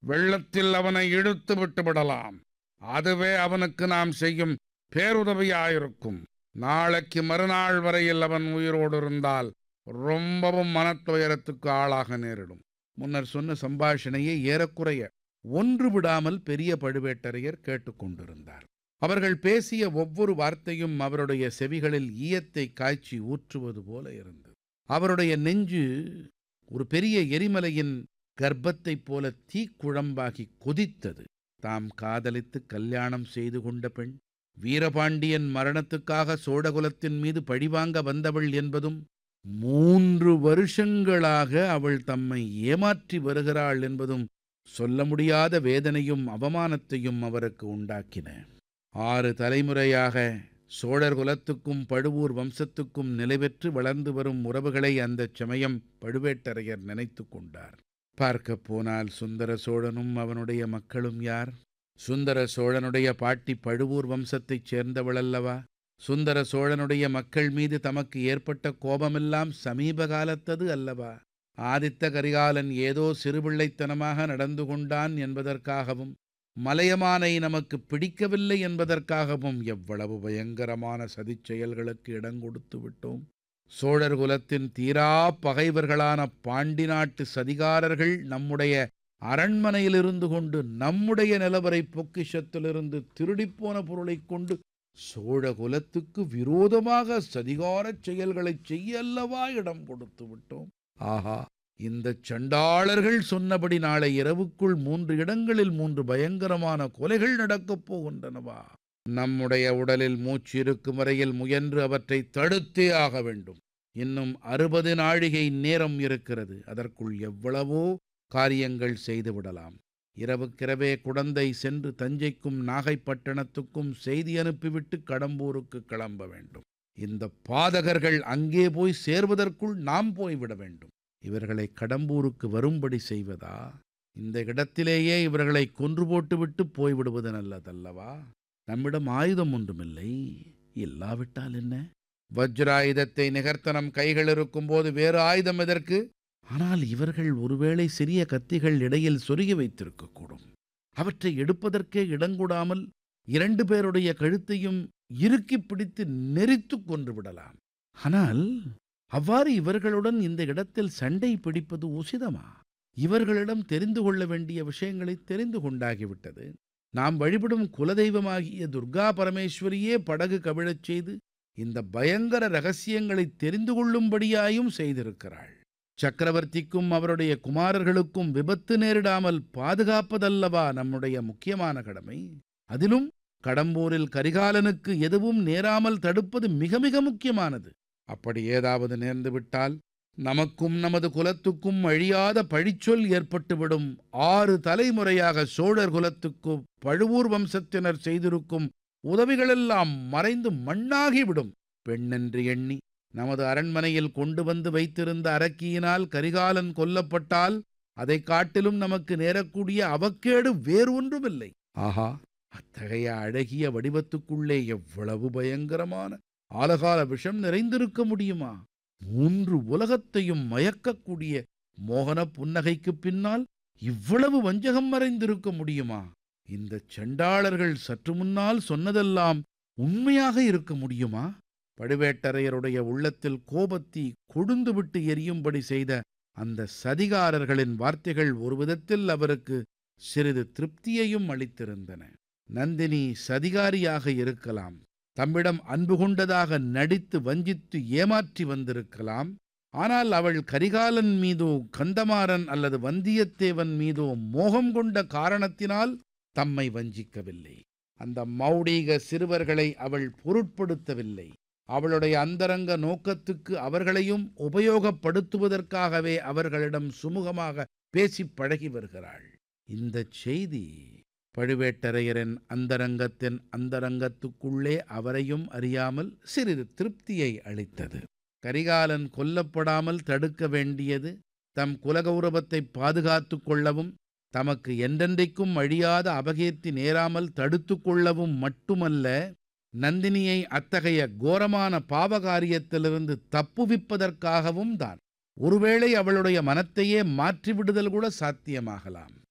வெள்ளத்தில் அவனை இழுத்து விட்டு விடலாம் அதுவே அவனுக்கு நாம் செய்யும் பேருதவியாயிருக்கும் நாளைக்கு மறுநாள் வரையில் அவன் உயிரோடு இருந்தால் ரொம்பவும் மனத்துயரத்துக்கு ஆளாக நேரிடும் முன்னர் சொன்ன சம்பாஷணையை ஏறக்குறைய ஒன்று விடாமல் பெரிய பழுவேட்டரையர் கேட்டுக்கொண்டிருந்தார் அவர்கள் பேசிய ஒவ்வொரு வார்த்தையும் அவருடைய செவிகளில் ஈயத்தை காய்ச்சி ஊற்றுவது போல இருந்தது அவருடைய நெஞ்சு ஒரு பெரிய எரிமலையின் கர்ப்பத்தைப் போல தீக்குழம்பாகி கொதித்தது தாம் காதலித்து கல்யாணம் செய்து கொண்ட பெண் வீரபாண்டியன் மரணத்துக்காக சோழகுலத்தின் மீது பழிவாங்க வந்தவள் என்பதும் மூன்று வருஷங்களாக அவள் தம்மை ஏமாற்றி வருகிறாள் என்பதும் சொல்ல முடியாத வேதனையும் அவமானத்தையும் அவருக்கு உண்டாக்கின ஆறு தலைமுறையாக சோழர் குலத்துக்கும் பழுவூர் வம்சத்துக்கும் நிலைபெற்று வளர்ந்து வரும் உறவுகளை அந்தச் சமயம் பழுவேட்டரையர் நினைத்து கொண்டார் பார்க்கப் போனால் சுந்தர சோழனும் அவனுடைய மக்களும் யார் சுந்தர சோழனுடைய பாட்டி பழுவூர் வம்சத்தைச் சேர்ந்தவளல்லவா சுந்தர சோழனுடைய மக்கள் மீது தமக்கு ஏற்பட்ட கோபமெல்லாம் சமீப காலத்தது அல்லவா ஆதித்த கரிகாலன் ஏதோ சிறுபிள்ளைத்தனமாக நடந்து கொண்டான் என்பதற்காகவும் மலையமானை நமக்கு பிடிக்கவில்லை என்பதற்காகவும் எவ்வளவு பயங்கரமான சதிச் செயல்களுக்கு இடங்கொடுத்து விட்டோம் சோழர் குலத்தின் தீரா பகைவர்களான பாண்டி நாட்டு சதிகாரர்கள் நம்முடைய அரண்மனையிலிருந்து கொண்டு நம்முடைய நிலவரை பொக்கிஷத்திலிருந்து திருடிப்போன பொருளைக் கொண்டு சோழ குலத்துக்கு விரோதமாக சதிகாரச் செயல்களைச் செய்ய அல்லவா இடம் கொடுத்து விட்டோம் ஆஹா இந்த சண்டாளர்கள் சொன்னபடி நாளை இரவுக்குள் மூன்று இடங்களில் மூன்று பயங்கரமான கொலைகள் நடக்கப் போகின்றனவா நம்முடைய உடலில் மூச்சு இருக்கும் வரையில் முயன்று அவற்றை தடுத்தே ஆக வேண்டும் இன்னும் அறுபது நாழிகை நேரம் இருக்கிறது அதற்குள் எவ்வளவோ காரியங்கள் செய்துவிடலாம் இரவுக்கிரவே குடந்தை சென்று தஞ்சைக்கும் நாகைப்பட்டினத்துக்கும் செய்தி அனுப்பிவிட்டு கடம்பூருக்கு கிளம்ப வேண்டும் இந்த பாதகர்கள் அங்கே போய் சேர்வதற்குள் நாம் போய்விட வேண்டும் இவர்களை கடம்பூருக்கு வரும்படி செய்வதா இந்த இடத்திலேயே இவர்களை கொன்று போட்டுவிட்டு போய்விடுவது நல்லதல்லவா நம்மிடம் ஆயுதம் ஒன்றுமில்லை இல்லாவிட்டால் என்ன வஜ்ராயுதத்தை நிகர்த்த நம் கைகள் இருக்கும்போது வேறு ஆயுதம் எதற்கு ஆனால் இவர்கள் ஒருவேளை சிறிய கத்திகள் இடையில் சொருகி வைத்திருக்கக்கூடும் அவற்றை எடுப்பதற்கே இடங்கூடாமல் இரண்டு பேருடைய கழுத்தையும் இறுக்கி பிடித்து நெரித்து கொன்று விடலாம் ஆனால் அவ்வாறு இவர்களுடன் இந்த இடத்தில் சண்டை பிடிப்பது உசிதமா இவர்களிடம் தெரிந்து கொள்ள வேண்டிய விஷயங்களை தெரிந்து கொண்டாகிவிட்டது நாம் வழிபடும் குலதெய்வமாகிய துர்கா பரமேஸ்வரியே படகு கவிழச் செய்து இந்த பயங்கர ரகசியங்களை தெரிந்து கொள்ளும்படியாயும் செய்திருக்கிறாள் சக்கரவர்த்திக்கும் அவருடைய குமாரர்களுக்கும் விபத்து நேரிடாமல் பாதுகாப்பதல்லவா நம்முடைய முக்கியமான கடமை அதிலும் கடம்பூரில் கரிகாலனுக்கு எதுவும் நேராமல் தடுப்பது மிக மிக முக்கியமானது அப்படி ஏதாவது நேர்ந்துவிட்டால் நமக்கும் நமது குலத்துக்கும் அழியாத பழிச்சொல் ஏற்பட்டுவிடும் ஆறு தலைமுறையாக சோழர் குலத்துக்கு பழுவூர் வம்சத்தினர் செய்திருக்கும் உதவிகளெல்லாம் மறைந்து மண்ணாகிவிடும் பெண்ணென்று எண்ணி நமது அரண்மனையில் கொண்டு வந்து வைத்திருந்த அரக்கியினால் கரிகாலன் கொல்லப்பட்டால் அதைக் காட்டிலும் நமக்கு நேரக்கூடிய அவக்கேடு வேறு ஒன்றுமில்லை ஆஹா அத்தகைய அழகிய வடிவத்துக்குள்ளே எவ்வளவு பயங்கரமான ஆலகால விஷம் நிறைந்திருக்க முடியுமா மூன்று உலகத்தையும் மயக்கக்கூடிய மோகன புன்னகைக்குப் பின்னால் இவ்வளவு வஞ்சகம் மறைந்திருக்க முடியுமா இந்த சண்டாளர்கள் சற்று முன்னால் சொன்னதெல்லாம் உண்மையாக இருக்க முடியுமா பழுவேட்டரையருடைய உள்ளத்தில் கோபத்தி கொழுந்துவிட்டு எரியும்படி செய்த அந்த சதிகாரர்களின் வார்த்தைகள் ஒரு விதத்தில் அவருக்கு சிறிது திருப்தியையும் அளித்திருந்தன நந்தினி சதிகாரியாக இருக்கலாம் தம்மிடம் அன்பு கொண்டதாக நடித்து வஞ்சித்து ஏமாற்றி வந்திருக்கலாம் ஆனால் அவள் கரிகாலன் மீதோ கந்தமாறன் அல்லது வந்தியத்தேவன் மீதோ மோகம் கொண்ட காரணத்தினால் தம்மை வஞ்சிக்கவில்லை அந்த மௌடீக சிறுவர்களை அவள் பொருட்படுத்தவில்லை அவளுடைய அந்தரங்க நோக்கத்துக்கு அவர்களையும் உபயோகப்படுத்துவதற்காகவே அவர்களிடம் சுமூகமாக பேசிப் பழகி வருகிறாள் இந்த செய்தி பழுவேட்டரையரின் அந்தரங்கத்தின் அந்தரங்கத்துக்குள்ளே அவரையும் அறியாமல் சிறிது திருப்தியை அளித்தது கரிகாலன் கொல்லப்படாமல் தடுக்க வேண்டியது தம் குலகௌரவத்தை பாதுகாத்து கொள்ளவும் தமக்கு என்றென்றைக்கும் அழியாத அபகீர்த்தி நேராமல் தடுத்து கொள்ளவும் மட்டுமல்ல நந்தினியை அத்தகைய கோரமான பாவகாரியத்திலிருந்து தப்புவிப்பதற்காகவும் தான் ஒருவேளை அவளுடைய மனத்தையே மாற்றிவிடுதல் கூட சாத்தியமாகலாம்